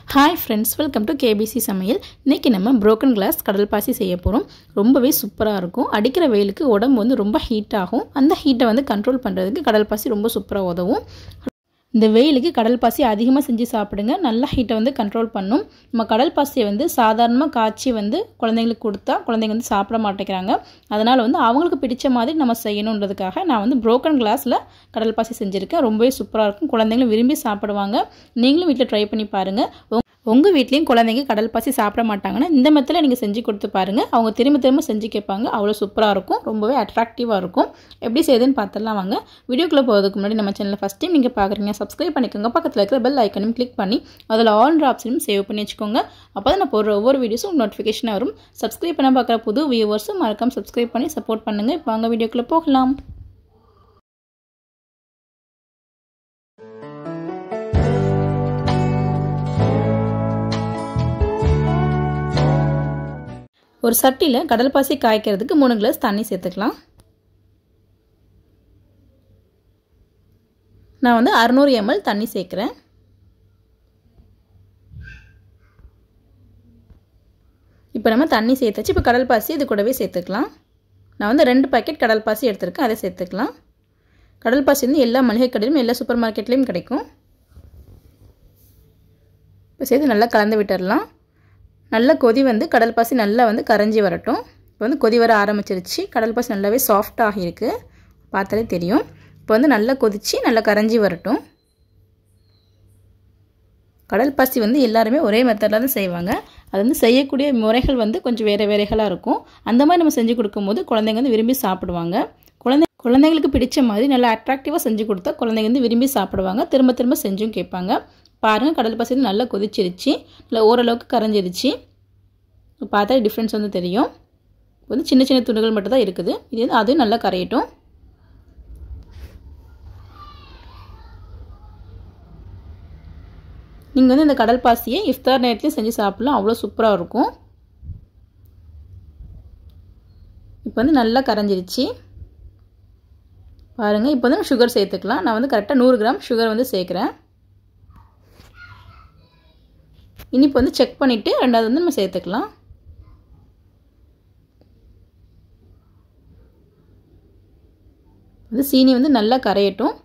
hi friends welcome to KBC சமையல் இன்றைக்கி நம்ம புரோக்கன் கிளாஸ் கடல் பாசி செய்ய போகிறோம் ரொம்பவே சூப்பராக இருக்கும் அடிக்கிற வெயிலுக்கு உடம்பு வந்து ரொம்ப ஹீட் ஆகும் அந்த ஹீட்டை வந்து கண்ட்ரோல் பண்ணுறதுக்கு கடல் பாசி ரொம்ப சூப்பராக உதவும் இந்த வெயிலுக்கு கடல் பாசி அதிகமாக செஞ்சு சாப்பிடுங்க நல்லா ஹீட்டை வந்து கண்ட்ரோல் பண்ணும் நம்ம கடல் பாசியை வந்து சாதாரணமாக காய்ச்சி வந்து குழந்தைங்களுக்கு கொடுத்தா குழந்தைங்க வந்து சாப்பிட மாட்டேங்கிறாங்க அதனால் வந்து அவங்களுக்கு பிடிச்ச மாதிரி நம்ம செய்யணுன்றதுக்காக நான் வந்து புரோக்கன் கிளாஸில் கடல் பாசி செஞ்சுருக்கேன் ரொம்பவே சூப்பராக இருக்கும் குழந்தைங்களும் விரும்பி சாப்பிடுவாங்க நீங்களும் வீட்டில் ட்ரை பண்ணி பாருங்கள் உங்கள் வீட்லேயும் குழந்தைங்க கடல் பாசி சாப்பிட மாட்டாங்கன்னா இந்த மெத்தில் நீங்கள் செஞ்சு கொடுத்து பாருங்கள் அவங்க திரும்ப திரும்ப செஞ்சு கேட்பாங்க அவ்வளோ சூப்பராக இருக்கும் ரொம்பவே அட்ராக்டிவாக இருக்கும் எப்படி செய்யுதுன்னு பார்த்துடலாம் வாங்க வீடியோக்குள்ளே போகிறதுக்கு முன்னாடி நம்ம சேனலில் ஃபஸ்ட் டைம் நீங்கள் பார்க்குறீங்க சப்ஸ்கிரைப் பண்ணிக்கோங்க பக்கத்தில் இருக்கிற பெல் ஐக்கனும் கிளிக் பண்ணி அதில் ஆல் ஆப்ஷனும் சேவ் பண்ணி வச்சுக்கோங்க அப்போ தான் நான் போடுற ஒவ்வொரு வீடியோஸும் நோட்டிஃபிகேஷனாக வரும் சப்ஸ்கிரைப் பண்ண பார்க்குற புது வியூவர்ஸும் மறக்காம சப்ஸ்கிரைப் பண்ணி சப்போர்ட் பண்ணுங்கள் இப்போ வாங்க வீடியோக்குள்ளே போகலாம் ஒரு சட்டியில் கடல் பாசி காய்க்கிறதுக்கு மூணு கிளாஸ் தண்ணி சேர்த்துக்கலாம் நான் வந்து அறநூறு எம்எல் தண்ணி சேர்க்குறேன் இப்போ நம்ம தண்ணி சேர்த்தாச்சு இப்போ கடல் பாசி இது கூடவே சேர்த்துக்கலாம் நான் வந்து ரெண்டு பாக்கெட் கடல் பாசி எடுத்திருக்கேன் அதை சேர்த்துக்கலாம் கடல் பாசி வந்து எல்லா மளிகை கடையிலும் எல்லா சூப்பர் மார்க்கெட்லேயும் கிடைக்கும் இப்போ சேர்த்து நல்லா கலந்து விட்டுடலாம் நல்ல கொதி வந்து கடல் பாசி நல்லா வந்து கரைஞ்சி வரட்டும் இப்போ வந்து கொதி வர ஆரம்பிச்சிருச்சு கடல் பாசி நல்லாவே சாஃப்டாக இருக்குது பார்த்தாலே தெரியும் இப்போ வந்து நல்லா கொதித்து நல்லா கரைஞ்சி வரட்டும் கடல் பாசி வந்து எல்லாருமே ஒரே மெத்தடில் தான் செய்வாங்க அது வந்து செய்யக்கூடிய முறைகள் வந்து கொஞ்சம் வேறு வேறைகளாக இருக்கும் அந்த மாதிரி நம்ம செஞ்சு கொடுக்கும்போது குழந்தைங்க வந்து விரும்பி சாப்பிடுவாங்க குழந்தை குழந்தைங்களுக்கு பிடிச்ச மாதிரி நல்லா அட்ராக்டிவாக செஞ்சு கொடுத்தா குழந்தைங்க வந்து விரும்பி சாப்பிடுவாங்க திரும்ப திரும்ப செஞ்சும் கேட்பாங்க பாருங்கள் கடல் பாசி வந்து நல்லா கொதிச்சிருச்சு இல்லை ஓரளவுக்கு கரைஞ்சிருச்சு பார்த்தா டிஃப்ரென்ஸ் வந்து தெரியும் வந்து சின்ன சின்ன துண்டுகள் மட்டும் தான் இருக்குது இது வந்து அதுவும் நல்லா கரையட்டும் நீங்கள் வந்து இந்த கடல் பாசியை இஃப்தார் நேரத்துலையும் செஞ்சு சாப்பிட்லாம் அவ்வளோ சூப்பராக இருக்கும் இப்போ வந்து நல்லா கரைஞ்சிருச்சு பாருங்கள் இப்போ வந்து சுகர் சேர்த்துக்கலாம் நான் வந்து கரெக்டாக நூறு கிராம் சுகர் வந்து சேர்க்குறேன் இனிப்பு வந்து செக் பண்ணிவிட்டு ரெண்டாவது வந்து நம்ம சேர்த்துக்கலாம் வந்து சீனி வந்து நல்லா கரையட்டும்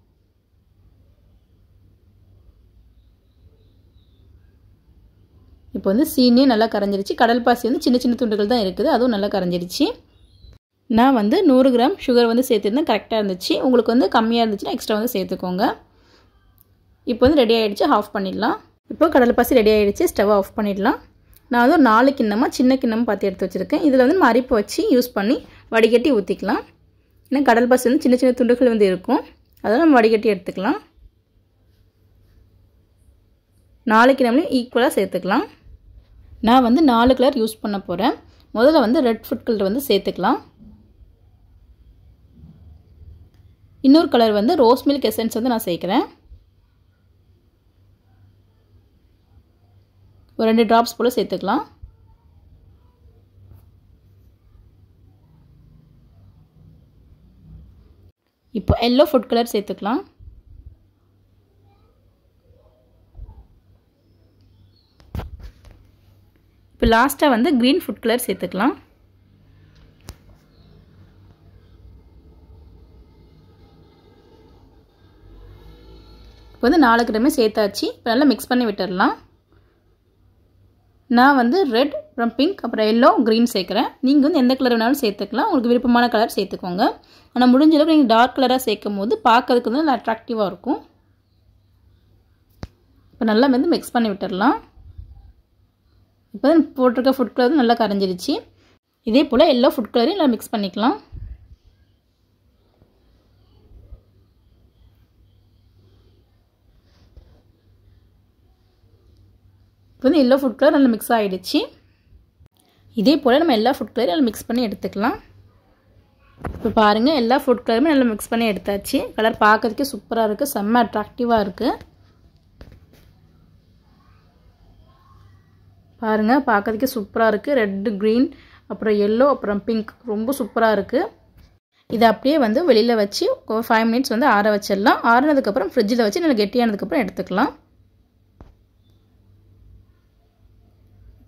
இப்போ வந்து சீனியும் நல்லா கரைஞ்சிருச்சு கடல் பாசி வந்து சின்ன சின்ன துண்டுகள் தான் இருக்குது அதுவும் நல்லா கரைஞ்சிருச்சு நான் வந்து நூறு கிராம் சுகர் வந்து சேர்த்துருந்தேன் கரெக்டாக இருந்துச்சு உங்களுக்கு வந்து கம்மியாக இருந்துச்சுன்னா எக்ஸ்ட்ரா வந்து சேர்த்துக்கோங்க இப்போ வந்து ரெடி ஆகிடுச்சு ஆஃப் பண்ணிடலாம் இப்போ கடலை பாசி ரெடி ஆகிடுச்சு ஸ்டவ் ஆஃப் பண்ணிடலாம் நான் வந்து ஒரு நாலு கிண்ணமாக சின்ன கிண்ணம் பார்த்து எடுத்து வச்சுருக்கேன் இதில் வந்து நம்ம அரிப்பு வச்சு யூஸ் பண்ணி வடிகட்டி ஊற்றிக்கலாம் ஏன்னா கடல் பாசி வந்து சின்ன சின்ன துண்டுகள் வந்து இருக்கும் அதெல்லாம் நம்ம வடிகட்டி எடுத்துக்கலாம் நாலு கிண்ணம்லையும் ஈக்குவலாக சேர்த்துக்கலாம் நான் வந்து நாலு கலர் யூஸ் பண்ண போகிறேன் முதல்ல வந்து ரெட் ஃபுட் கலர் வந்து சேர்த்துக்கலாம் இன்னொரு கலர் வந்து ரோஸ் மில்க் எசன்ஸ் வந்து நான் சேர்க்குறேன் ஒரு ரெண்டு ட்ராப்ஸ் போல் சேர்த்துக்கலாம் இப்போ எல்லோ ஃபுட் கலர் சேர்த்துக்கலாம் இப்போ லாஸ்ட்டாக வந்து க்ரீன் ஃபுட் கலர் சேர்த்துக்கலாம் இப்போ வந்து நாலு கிழமை சேர்த்தாச்சு இப்போ நல்லா மிக்ஸ் பண்ணி விட்டுடலாம் நான் வந்து ரெட் அப்புறம் பிங்க் அப்புறம் எல்லோ க்ரீன் சேர்க்குறேன் நீங்கள் வந்து எந்த கலர் வேணாலும் சேர்த்துக்கலாம் உங்களுக்கு விருப்பமான கலர் சேர்த்துக்கோங்க ஆனால் முடிஞ்ச அளவுக்கு நீங்கள் டார்க் கலராக சேர்க்கும் போது பார்க்கறதுக்கு வந்து நல்லா அட்ராக்டிவாக இருக்கும் இப்போ நல்லா வந்து மிக்ஸ் பண்ணி விட்டுடலாம் இப்போ தான் போட்டிருக்க ஃபுட் கலர் நல்லா கரைஞ்சிருச்சு இதே போல் எல்லோ ஃபுட் கலரையும் நல்லா மிக்ஸ் பண்ணிக்கலாம் இப்போ வந்து எல்லோ ஃபுட் கலர் நல்லா மிக்ஸ் ஆகிடுச்சு இதே போல் நம்ம எல்லா ஃபுட் கலரையும் நல்லா மிக்ஸ் பண்ணி எடுத்துக்கலாம் இப்போ பாருங்கள் எல்லா ஃபுட் கலருமே நல்லா மிக்ஸ் பண்ணி எடுத்தாச்சு கலர் பார்க்கறதுக்கே சூப்பராக இருக்குது செம்ம அட்ராக்டிவாக இருக்குது பாருங்கள் பார்க்கறதுக்கே சூப்பராக இருக்குது ரெட்டு க்ரீன் அப்புறம் எல்லோ அப்புறம் பிங்க் ரொம்ப சூப்பராக இருக்குது இதை அப்படியே வந்து வெளியில் வச்சு ஒரு ஃபைவ் மினிட்ஸ் வந்து ஆற வச்சிடலாம் ஆறுனதுக்கப்புறம் ஃப்ரிட்ஜில் வச்சு நல்லா கெட்டியானதுக்கப்புறம் எடுத்துக்கலாம்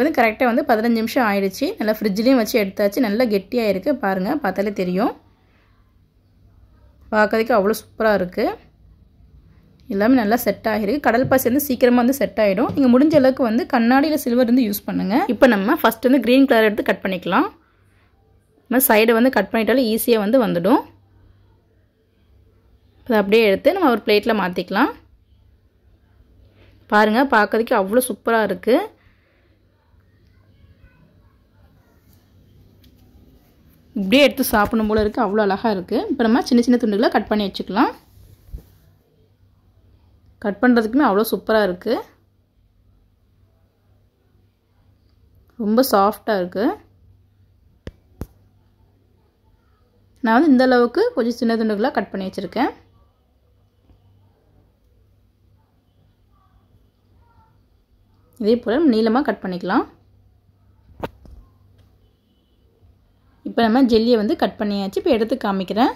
வந்து கரெக்டாக வந்து பதினஞ்சு நிமிஷம் ஆயிடுச்சு நல்லா ஃப்ரிட்ஜ்லேயும் வச்சு எடுத்தாச்சு நல்லா கெட்டியாக இருக்குது பாருங்கள் பார்த்தாலே தெரியும் பார்க்கறதுக்கு அவ்வளோ சூப்பராக இருக்குது எல்லாமே நல்லா செட் ஆகிருக்கு கடல் பாசி வந்து சீக்கிரமாக வந்து செட் ஆகிடும் நீங்கள் முடிஞ்ச அளவுக்கு வந்து கண்ணாடியில் சில்வர் வந்து யூஸ் பண்ணுங்கள் இப்போ நம்ம ஃபஸ்ட் வந்து க்ரீன் கலர் எடுத்து கட் பண்ணிக்கலாம் நம்ம சைடை வந்து கட் பண்ணிட்டாலும் ஈஸியாக வந்து வந்துடும் அதை அப்படியே எடுத்து நம்ம ஒரு பிளேட்டில் மாற்றிக்கலாம் பாருங்கள் பார்க்கறதுக்கு அவ்வளோ சூப்பராக இருக்குது இப்படியே எடுத்து சாப்பிடணும் போல இருக்குது அவ்வளோ அழகாக இருக்குது இப்போ நம்ம சின்ன சின்ன துண்டுகளை கட் பண்ணி வச்சுக்கலாம் கட் பண்ணுறதுக்குமே அவ்வளோ சூப்பராக இருக்குது ரொம்ப சாஃப்டாக இருக்குது நான் வந்து இந்த அளவுக்கு கொஞ்சம் சின்ன துண்டுகளாக கட் பண்ணி வச்சுருக்கேன் இதே போல் நீளமாக கட் பண்ணிக்கலாம் இப்போ நம்ம ஜெல்லியை வந்து கட் பண்ணியாச்சு இப்போ எடுத்து காமிக்கிறேன்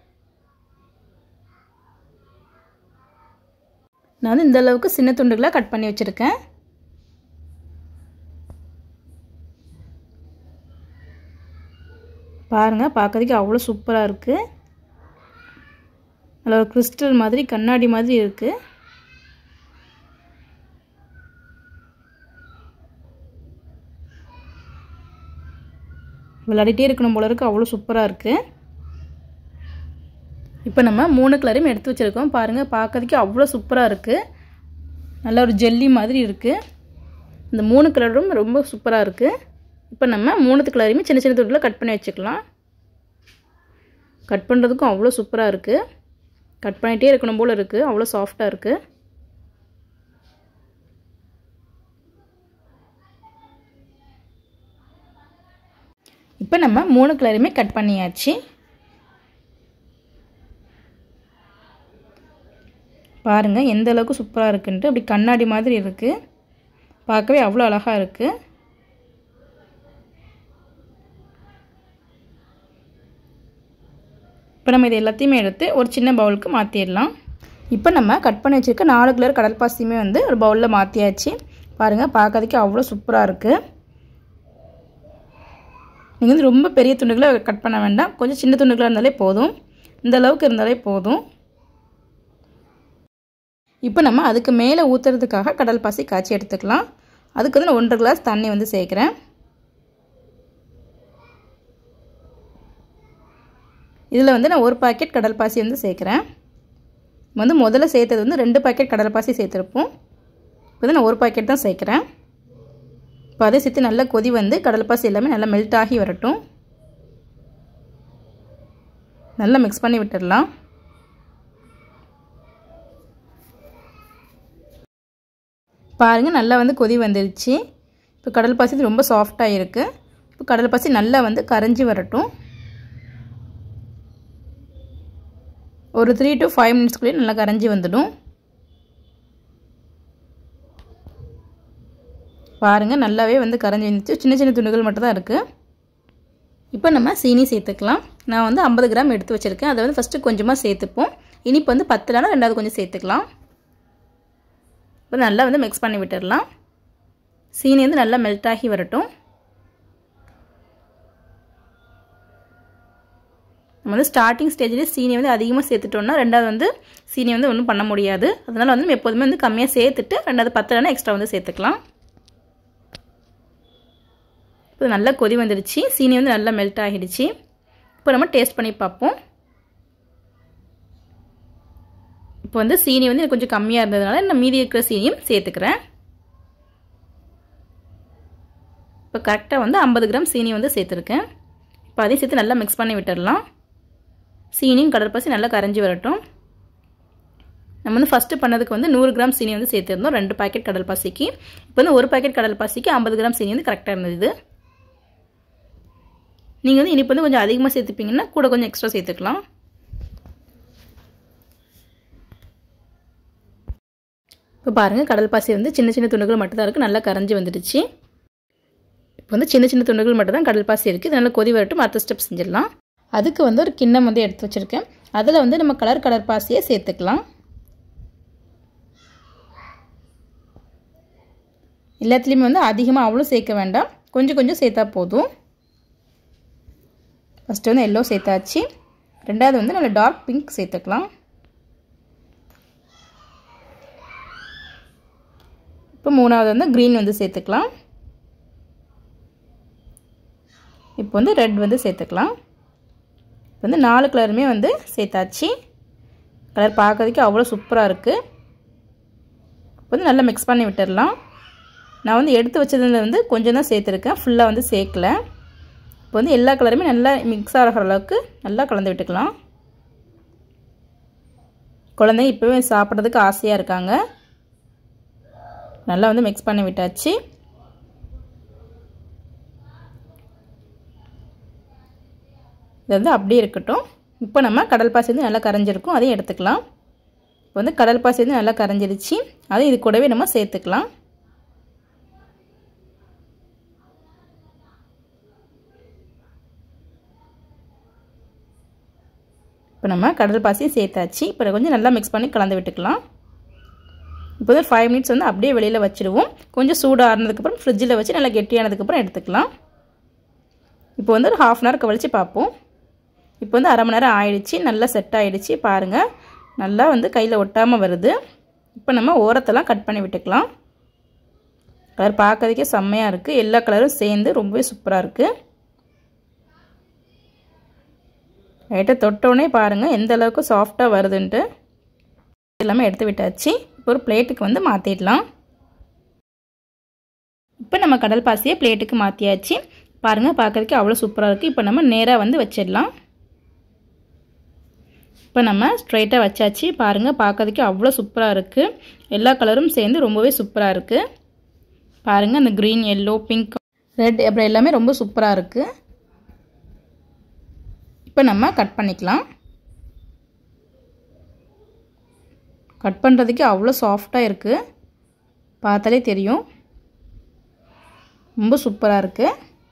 நான் வந்து இந்த அளவுக்கு சின்ன துண்டுகளாக கட் பண்ணி வச்சுருக்கேன் பாருங்கள் பார்க்கறதுக்கு அவ்வளோ சூப்பராக இருக்குது அதில் ஒரு கிறிஸ்டல் மாதிரி கண்ணாடி மாதிரி இருக்குது விளையாடிட்டே இருக்கணும் போல இருக்குது அவ்வளோ சூப்பராக இருக்குது இப்போ நம்ம மூணு கலரையும் எடுத்து வச்சுருக்கோம் பாருங்கள் பார்க்கறதுக்கு அவ்வளோ சூப்பராக இருக்குது நல்ல ஒரு ஜெல்லி மாதிரி இருக்குது இந்த மூணு கலரும் ரொம்ப சூப்பராக இருக்குது இப்போ நம்ம மூணுத்து கலரையுமே சின்ன சின்ன துண்டில் கட் பண்ணி வச்சுக்கலாம் கட் பண்ணுறதுக்கும் அவ்வளோ சூப்பராக இருக்குது கட் பண்ணிகிட்டே இருக்கணும் போல் இருக்குது அவ்வளோ சாஃப்டாக இருக்குது இப்போ நம்ம மூணு கலருமே கட் பண்ணியாச்சு பாருங்கள் எந்த அளவுக்கு சூப்பராக இருக்குன்ட்டு அப்படி கண்ணாடி மாதிரி இருக்குது பார்க்கவே அவ்வளோ அழகாக இருக்குது இப்போ நம்ம இது எல்லாத்தையுமே எடுத்து ஒரு சின்ன பவுலுக்கு மாற்றிடலாம் இப்போ நம்ம கட் பண்ணி வச்சுருக்க நாலு கலர் கடல் பாசியுமே வந்து ஒரு பவுலில் மாற்றியாச்சு பாருங்கள் பார்க்கறதுக்கு அவ்வளோ சூப்பராக இருக்குது நீங்கள் வந்து ரொம்ப பெரிய துண்டுகளை கட் பண்ண வேண்டாம் கொஞ்சம் சின்ன துண்டுகளாக இருந்தாலே போதும் இந்த அளவுக்கு இருந்தாலே போதும் இப்போ நம்ம அதுக்கு மேலே ஊற்றுறதுக்காக கடல் பாசி காய்ச்சி எடுத்துக்கலாம் அதுக்கு வந்து நான் ஒன்றரை கிளாஸ் தண்ணி வந்து சேர்க்குறேன் இதில் வந்து நான் ஒரு பாக்கெட் கடல் பாசி வந்து சேர்க்குறேன் வந்து முதல்ல சேர்த்தது வந்து ரெண்டு பாக்கெட் கடல் பாசி சேர்த்துருப்போம் இப்போ வந்து நான் ஒரு பாக்கெட் தான் சேர்க்குறேன் இப்போ அதை சேர்த்து நல்லா கொதி வந்து கடல் பாசி எல்லாமே நல்லா மெல்ட் ஆகி வரட்டும் நல்லா மிக்ஸ் பண்ணி விட்டுடலாம் பாருங்கள் நல்லா வந்து கொதி வந்துருச்சு இப்போ கடல் பாசி ரொம்ப சாஃப்டாக இருக்குது இப்போ கடல் பாசி நல்லா வந்து கரைஞ்சி வரட்டும் ஒரு த்ரீ டு ஃபைவ் மினிட்ஸ்க்குள்ளேயே நல்லா கரைஞ்சி வந்துடும் பாருங்கள் நல்லாவே வந்து கரைஞ்சி வந்துச்சு சின்ன சின்ன துண்டுகள் மட்டும் தான் இருக்குது இப்போ நம்ம சீனி சேர்த்துக்கலாம் நான் வந்து ஐம்பது கிராம் எடுத்து வச்சுருக்கேன் அதை வந்து ஃபஸ்ட்டு கொஞ்சமாக சேர்த்துப்போம் இனிப்பு வந்து பத்துலனா ரெண்டாவது கொஞ்சம் சேர்த்துக்கலாம் இப்போ நல்லா வந்து மிக்ஸ் பண்ணி விட்டுடலாம் சீனி வந்து நல்லா மெல்ட் ஆகி வரட்டும் நம்ம வந்து ஸ்டார்டிங் ஸ்டேஜ்லேயே சீனி வந்து அதிகமாக சேர்த்துட்டோம்னா ரெண்டாவது வந்து சீனி வந்து ஒன்றும் பண்ண முடியாது அதனால் வந்து நம்ம எப்போதுமே வந்து கம்மியாக சேர்த்துட்டு ரெண்டாவது பத்துலனா எக்ஸ்ட்ரா வந்து சேர்த்துக்கலாம் இப்போ நல்லா கொதி வந்துடுச்சு சீனி வந்து நல்லா மெல்ட் ஆகிடுச்சு இப்போ நம்ம டேஸ்ட் பண்ணி பார்ப்போம் இப்போ வந்து சீனி வந்து எனக்கு கொஞ்சம் கம்மியாக இருந்ததுனால நான் மீதி இருக்கிற சீனியும் சேர்த்துக்கிறேன் இப்போ கரெக்டாக வந்து ஐம்பது கிராம் சீனி வந்து சேர்த்துருக்கேன் இப்போ அதையும் சேர்த்து நல்லா மிக்ஸ் பண்ணி விட்டுடலாம் சீனியும் கடற்பாசி நல்லா கரைஞ்சி வரட்டும் நம்ம வந்து ஃபஸ்ட்டு பண்ணதுக்கு வந்து நூறு கிராம் சீனி வந்து சேர்த்துருந்தோம் ரெண்டு பாக்கெட் கடல் பாசிக்கு இப்போ வந்து ஒரு பாக்கெட் கடல் பாசிக்கு ஐம்பது கிராம் சீனி வந்து கரெக்டாக இருந்தது நீங்கள் வந்து இனிப்பு வந்து கொஞ்சம் அதிகமாக சேர்த்துப்பீங்கன்னா கூட கொஞ்சம் எக்ஸ்ட்ரா சேர்த்துக்கலாம் இப்போ பாருங்கள் கடல் பாசி வந்து சின்ன சின்ன துண்டுகள் மட்டும் தான் இருக்குது நல்லா கரைஞ்சி வந்துடுச்சு இப்போ வந்து சின்ன சின்ன துண்டுகள் மட்டும் தான் கடல் பாசி இருக்குது இதனால் கொதி வரட்டும் அடுத்த ஸ்டெப் செஞ்சிடலாம் அதுக்கு வந்து ஒரு கிண்ணம் வந்து எடுத்து வச்சுருக்கேன் அதில் வந்து நம்ம கலர் கடல் பாசியை சேர்த்துக்கலாம் எல்லாத்துலேயுமே வந்து அதிகமாக அவ்வளோ சேர்க்க வேண்டாம் கொஞ்சம் கொஞ்சம் சேர்த்தா போதும் ஃபஸ்ட்டு வந்து எல்லோ சேர்த்தாச்சு ரெண்டாவது வந்து நல்ல டார்க் பிங்க் சேர்த்துக்கலாம் இப்போ மூணாவது வந்து க்ரீன் வந்து சேர்த்துக்கலாம் இப்போ வந்து ரெட் வந்து சேர்த்துக்கலாம் இப்போ வந்து நாலு கலருமே வந்து சேர்த்தாச்சு கலர் பார்க்கறதுக்கு அவ்வளோ சூப்பராக இருக்குது இப்போ வந்து நல்லா மிக்ஸ் பண்ணி விட்டுடலாம் நான் வந்து எடுத்து வச்சதுல வந்து கொஞ்சம் தான் சேர்த்துருக்கேன் ஃபுல்லாக வந்து சேர்க்கல இப்போ வந்து எல்லா கலருமே நல்லா மிக்ஸ் ஆகிற அளவுக்கு நல்லா கலந்து விட்டுக்கலாம் குழந்தைங்க இப்போவே சாப்பிட்றதுக்கு ஆசையாக இருக்காங்க நல்லா வந்து மிக்ஸ் பண்ணி விட்டாச்சு இது வந்து அப்படியே இருக்கட்டும் இப்போ நம்ம கடல் பாசி வந்து நல்லா கரைஞ்சிருக்கும் அதையும் எடுத்துக்கலாம் இப்போ வந்து கடல் பாசி வந்து நல்லா கரைஞ்சிருச்சு அதையும் இது கூடவே நம்ம சேர்த்துக்கலாம் இப்போ நம்ம கடல் பாசியும் சேர்த்தாச்சு இப்போ கொஞ்சம் நல்லா மிக்ஸ் பண்ணி கலந்து விட்டுக்கலாம் இப்போ வந்து ஃபைவ் மினிட்ஸ் வந்து அப்படியே வெளியில் வச்சுடுவோம் கொஞ்சம் சூடாக ஆறுனதுக்கப்புறம் ஃப்ரிட்ஜில் வச்சு நல்லா கெட்டியானதுக்கப்புறம் எடுத்துக்கலாம் இப்போ வந்து ஒரு ஹாஃப் அன் ஹவர் கழிச்சு பார்ப்போம் இப்போ வந்து அரை மணி நேரம் ஆயிடுச்சு நல்லா செட் ஆகிடுச்சு பாருங்கள் நல்லா வந்து கையில் ஒட்டாமல் வருது இப்போ நம்ம ஓரத்தெல்லாம் கட் பண்ணி விட்டுக்கலாம் கலர் பார்க்கறதுக்கே செம்மையாக இருக்குது எல்லா கலரும் சேர்ந்து ரொம்பவே சூப்பராக இருக்குது லைட்டாக தொட்டோடனே பாருங்கள் எந்த அளவுக்கு சாஃப்டாக வருதுன்ட்டு எல்லாமே எடுத்து விட்டாச்சு இப்போ ஒரு பிளேட்டுக்கு வந்து மாற்றிடலாம் இப்போ நம்ம கடல் பாசியை பிளேட்டுக்கு மாற்றியாச்சு பாருங்கள் பார்க்குறதுக்கு அவ்வளோ சூப்பராக இருக்குது இப்போ நம்ம நேராக வந்து வச்சிடலாம் இப்போ நம்ம ஸ்ட்ரைட்டாக வச்சாச்சு பாருங்கள் பார்க்கறதுக்கு அவ்வளோ சூப்பராக இருக்குது எல்லா கலரும் சேர்ந்து ரொம்பவே சூப்பராக இருக்குது பாருங்கள் அந்த க்ரீன் எல்லோ பிங்க் ரெட் அப்புறம் எல்லாமே ரொம்ப சூப்பராக இருக்குது இப்போ நம்ம கட் பண்ணிக்கலாம் கட் பண்ணுறதுக்கு அவ்வளோ சாஃப்டாக இருக்குது பார்த்தாலே தெரியும் ரொம்ப சூப்பராக இருக்குது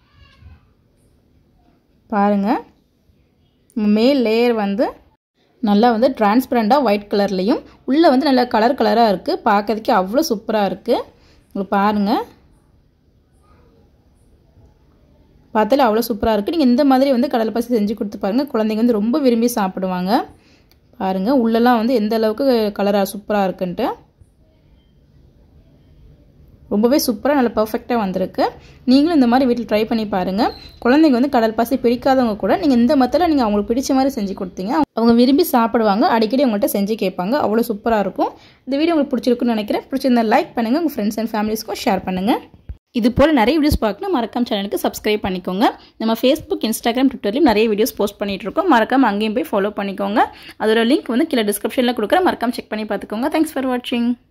பாருங்கள் மேல் லேயர் வந்து நல்லா வந்து டிரான்ஸ்பரண்ட்டாக ஒயிட் கலர்லேயும் உள்ளே வந்து நல்லா கலர் கலராக இருக்குது பார்க்கறதுக்கு அவ்வளோ சூப்பராக இருக்குது உங்களுக்கு பாருங்கள் பார்த்தாலே அவ்வளோ சூப்பராக இருக்குது நீங்கள் இந்த மாதிரி வந்து கடலை பாசி செஞ்சு கொடுத்து பாருங்கள் குழந்தைங்க வந்து ரொம்ப விரும்பி சாப்பிடுவாங்க பாருங்கள் உள்ளெல்லாம் வந்து எந்த அளவுக்கு கலராக சூப்பராக இருக்குன்ட்டு ரொம்பவே சூப்பராக நல்லா பர்ஃபெக்டாக வந்திருக்கு நீங்களும் இந்த மாதிரி வீட்டில் ட்ரை பண்ணி பாருங்கள் குழந்தைங்க வந்து கடல் பாசி பிடிக்காதவங்க கூட நீங்கள் இந்த மத்தில் நீங்கள் அவங்களுக்கு பிடிச்ச மாதிரி செஞ்சு கொடுத்தீங்க அவங்க விரும்பி சாப்பிடுவாங்க அடிக்கடி உங்கள்கிட்ட செஞ்சு கேட்பாங்க அவ்வளோ சூப்பராக இருக்கும் இந்த வீடியோ உங்களுக்கு பிடிச்சிருக்குன்னு நினைக்கிறேன் பிடிச்சிருந்தா லைக் பண்ணுங்கள் உங்கள் ஃப்ரெண்ட்ஸ் அண்ட் ஃபேமிலிஸ்க்கும் ஷேர் பண்ணுங்கள் இது போல் நிறைய வீடியோஸ் பார்க்கணும் மறக்காம சேனலுக்கு சப்ஸ்கிரைப் பண்ணிக்கோங்க நம்ம ஃபேஸ்புக் இன்ஸ்டாகிராம் ட்விட்டர்லையும் நிறைய வீடியோஸ் போஸ்ட் பண்ணிட்டு இருக்கோம் மறக்காம அங்கேயும் போய் ஃபாலோ பண்ணிக்கோங்க அதோட லிங்க் வந்து கீழே டிஸ்கிரிப்ஷனில் கொடுக்குறேன் மறக்காம செக் பண்ணி பார்த்துக்கோங்க தேங்க்ஸ் ஃபார் வாட்சிங்